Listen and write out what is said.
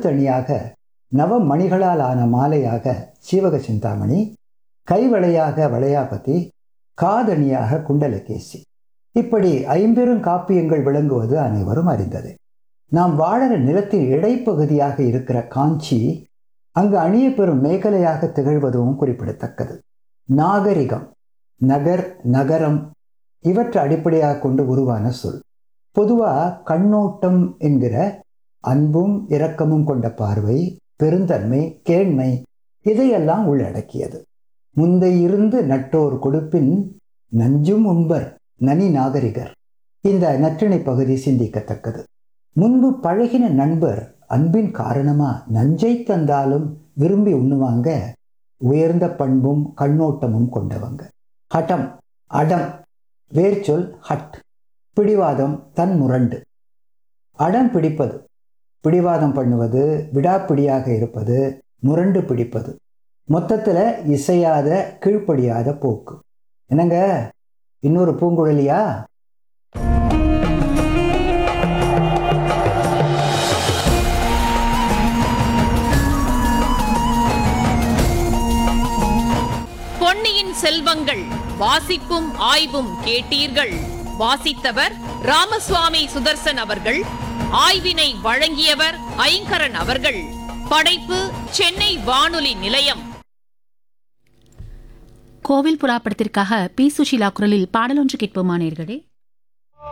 கழுத்தணியாக நவமணிகளால் ஆன மாலையாக சீவக சிந்தாமணி கைவளையாக வளையாபதி காதணியாக குண்டலகேசி இப்படி ஐம்பெரும் காப்பியங்கள் விளங்குவது அனைவரும் அறிந்தது நாம் வாழற நிலத்தின் இடைப்பகுதியாக இருக்கிற காஞ்சி அங்கு அணிய பெறும் மேகலையாக திகழ்வதும் குறிப்பிடத்தக்கது நாகரிகம் நகர் நகரம் இவற்றை அடிப்படையாக கொண்டு உருவான சொல் பொதுவாக கண்ணோட்டம் என்கிற அன்பும் இரக்கமும் கொண்ட பார்வை பெருந்தன்மை கேண்மை இதையெல்லாம் உள்ளடக்கியது முந்தையிருந்து நட்டோர் கொடுப்பின் நஞ்சும் உண்பர் நனி நாகரிகர் இந்த நற்றிணை பகுதி சிந்திக்கத்தக்கது முன்பு பழகின நண்பர் அன்பின் காரணமா நஞ்சை தந்தாலும் விரும்பி உண்ணுவாங்க உயர்ந்த பண்பும் கண்ணோட்டமும் கொண்டவங்க ஹட்டம் அடம் வேர்ச்சொல் ஹட் பிடிவாதம் தன் முரண்டு அடம் பிடிப்பது பிடிவாதம் பண்ணுவது விடாப்பிடியாக இருப்பது முரண்டு பிடிப்பது மொத்தத்தில் இசையாத கீழ்ப்படியாத போக்கு என்னங்க இன்னொரு பூங்குழலியா பொன்னியின் செல்வங்கள் வாசிப்பும் ஆய்வும் கேட்டீர்கள் வாசித்தவர் ராமசுவாமி சுதர்சன் அவர்கள் ஆய்வினை வழங்கியவர் ஐங்கரன் அவர்கள் படைப்பு சென்னை வானொலி நிலையம் கோவில் புறா படத்திற்காக பி சுஷீலா குரலில் பாடலொன்று கேட்போமா நேர்களே